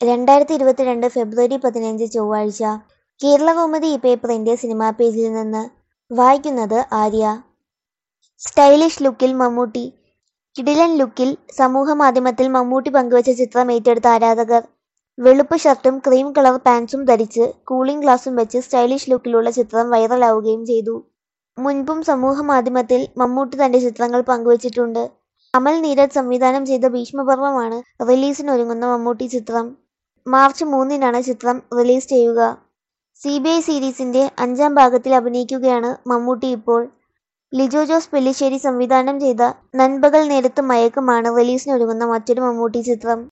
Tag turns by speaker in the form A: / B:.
A: രണ്ടായിരത്തി ഇരുപത്തിരണ്ട് ഫെബ്രുവരി പതിനഞ്ച് ചൊവ്വാഴ്ച കേരളകൗമുദി ഈ പേപ്പറിന്റെ സിനിമാ പേജിൽ നിന്ന് വായിക്കുന്നത് ആര്യ സ്റ്റൈലിഷ് ലുക്കിൽ മമ്മൂട്ടി കിടിലൻ ലുക്കിൽ സമൂഹമാധ്യമത്തിൽ മമ്മൂട്ടി പങ്കുവച്ച ചിത്രം ഏറ്റെടുത്ത ആരാധകർ വെളുപ്പ് ഷർട്ടും ക്രീം കളർ പാൻസും ധരിച്ച് കൂളിംഗ് ഗ്ലാസും വെച്ച് സ്റ്റൈലിഷ് ലുക്കിലുള്ള ചിത്രം വൈറലാവുകയും ചെയ്തു മുൻപും സമൂഹമാധ്യമത്തിൽ മമ്മൂട്ടി തന്റെ ചിത്രങ്ങൾ പങ്കുവച്ചിട്ടുണ്ട് അമൽ നീരജ് സംവിധാനം ചെയ്ത ഭീഷ്മപർവമാണ് റിലീസിനൊരുങ്ങുന്ന മമ്മൂട്ടി ചിത്രം മാർച്ച് മൂന്നിനാണ് ചിത്രം റിലീസ് ചെയ്യുക സി ബി ഐ സീരീസിന്റെ അഞ്ചാം ഭാഗത്തിൽ അഭിനയിക്കുകയാണ് മമ്മൂട്ടി ഇപ്പോൾ ലിജോ ജോസ് പെല്ലിശ്ശേരി സംവിധാനം ചെയ്ത നൻപകൽ നേരത്ത് മയക്കമാണ് റിലീസിനൊരുങ്ങുന്ന മറ്റൊരു മമ്മൂട്ടി ചിത്രം